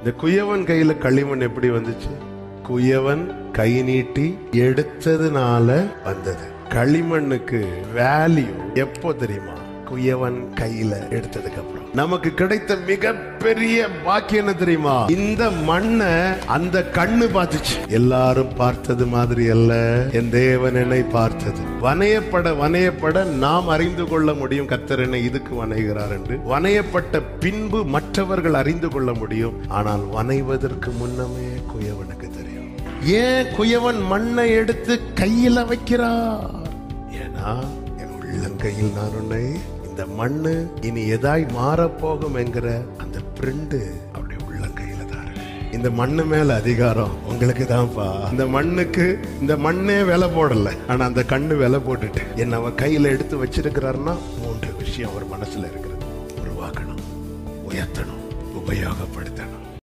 இந்த குயவன் கையில களிமண் எப்படி வந்துச்சு குயவன் கை நீட்டி எடுத்ததுனால வந்தது களிமண்ணுக்கு வேல்யூ எப்போ தெரியுமா குயவன் கையில எடுத்ததுக்கு அப்புறம் நமக்கு கிடைத்த மிகப்பெரிய பாக்கியம் என்ன தெரியுமா இந்த மண்ணை அந்த கண்ணு பார்த்துச்சு எல்லாரும் பார்த்தது மாதிரி அல்ல என் தேவன் என்னை பார்த்தது வனையப்பட வனையப்பட நாம் அறிந்து கொள்ள முடியும் கத்தர் என்னை இதுக்கு வனைகிறார் என்று வனையப்பட்ட பின்பு மற்றவர்கள் அறிந்து கொள்ள முடியும் ஆனால் வனைவதற்கு முன்னமே குயவனுக்கு தெரியும் ஏன் குயவன் மண்ணை எடுத்து கையில வைக்கிறார் ஏன்னா என் உள்ளங்கையில் நான் உன்னை இந்த மண்ணு இனி எதாய் மாறப்போகும் என்கிற அந்த பிரிண்ட் அப்படி உள்ளங்கையில தான் இருக்கு இந்த மண்ணு மேல அதிகாரம் உங்களுக்கு தான்ப்பா இந்த மண்ணுக்கு இந்த மண்ணே விலை போடல ஆனா அந்த கண்ணு விலை போட்டுட்டு என்ன அவ கையில எடுத்து வச்சிருக்கிறாருன்னா மூன்று விஷயம் அவர் மனசுல இருக்கிறது உருவாக்கணும் உயர்த்தணும் உபயோகப்படுத்தணும்